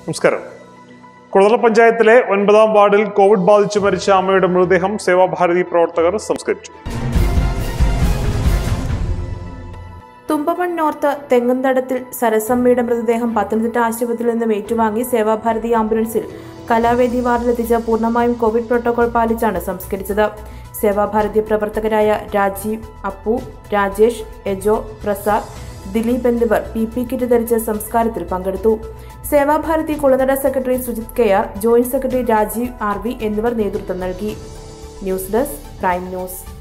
നമസ്കാരം കുളതല പഞ്ചായത്തിലെ ഒൻപതാം വാർഡിൽ കോവിഡ് ബാധിച്ചു മരിച്ച അമ്മയുടെ മൃതദേഹം സേവാഭാരതി പ്രവർത്തകർ സംസ്കരിച്ചു തുമ്പമൺ നോർത്ത് തെങ്ങന്തടത്തിൽ സരസമ്മയുടെ മൃതദേഹം പത്തനംതിട്ട ആശുപത്രിയിൽ നിന്നും ഏറ്റുവാങ്ങി സേവാഭാരതി ആംബുലൻസിൽ കലാവേദി വാർഡിലെത്തിച്ച് പൂർണ്ണമായും കോവിഡ് പ്രോട്ടോകോൾ പാലിച്ചാണ് സംസ്കരിച്ചത് സേവാഭാരതി പ്രവർത്തകരായ രാജീവ് അപ്പു രാജേഷ് എജോ പ്രസാദ് ദിലീപ് എന്നിവർ പി പി കിറ്റ് ധരിച്ച് സംസ്കാരത്തിൽ പങ്കെടുത്തു Seva Bharati Kulanada secretary Sujith K R joint secretary Rajeev R V എന്നിവർ നേതൃത്വം നൽകി ന്യൂസ് ഡെസ്ക് പ്രൈം ന്യൂസ്